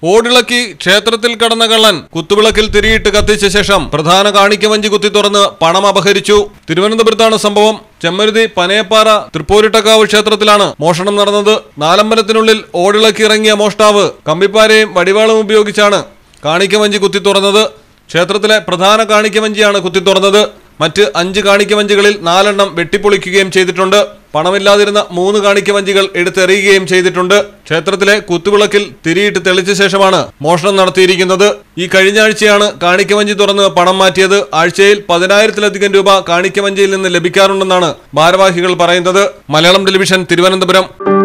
ഓടിളക്കി ക്ഷേത്രത്തിൽ കടന്ന കള്ളൻ കുത്തുവിളക്കിൽ തിരിയിട്ട് കത്തിച്ച ശേഷം പ്രധാന കാണിക്കവഞ്ചി കുത്തി തുറന്ന് പണം അപഹരിച്ചു തിരുവനന്തപുരത്താണ് സംഭവം ചെമ്മരുതി പനയപ്പാറ തൃപ്പൂരിട്ടക്കാവ് ക്ഷേത്രത്തിലാണ് മോഷണം നടന്നത് നാലമ്പലത്തിനുള്ളിൽ ഓടിളക്കി ഇറങ്ങിയ മോഷ്ടാവ് കമ്പിപ്പാരയും വടിവാളും ഉപയോഗിച്ചാണ് കാണിക്കവഞ്ചി കുത്തി തുറന്നത് ക്ഷേത്രത്തിലെ പ്രധാന കാണിക്കവഞ്ചിയാണ് കുത്തി തുറന്നത് മറ്റ് അഞ്ച് കാണിക്കവഞ്ചികളിൽ നാലെണ്ണം വെട്ടിപ്പൊളിക്കുകയും ചെയ്തിട്ടുണ്ട് പണമില്ലാതിരുന്ന മൂന്ന് കാണിക്കവഞ്ചികൾ എടുത്തെറിയുകയും ചെയ്തിട്ടുണ്ട് ക്ഷേത്രത്തിലെ കുത്തുവിളക്കിൽ തിരിയിട്ട് തെളിച്ച ശേഷമാണ് മോഷണം നടത്തിയിരിക്കുന്നത് ഈ കഴിഞ്ഞ ആഴ്ചയാണ് കാണിക്കവഞ്ചി തുറന്ന് പണം മാറ്റിയത് ആഴ്ചയിൽ പതിനായിരത്തിലധികം രൂപ കാണിക്കവഞ്ചിയിൽ നിന്ന് ലഭിക്കാറുണ്ടെന്നാണ് ഭാരവാഹികൾ പറയുന്നത് മലയാളം ടെലിവിഷൻ തിരുവനന്തപുരം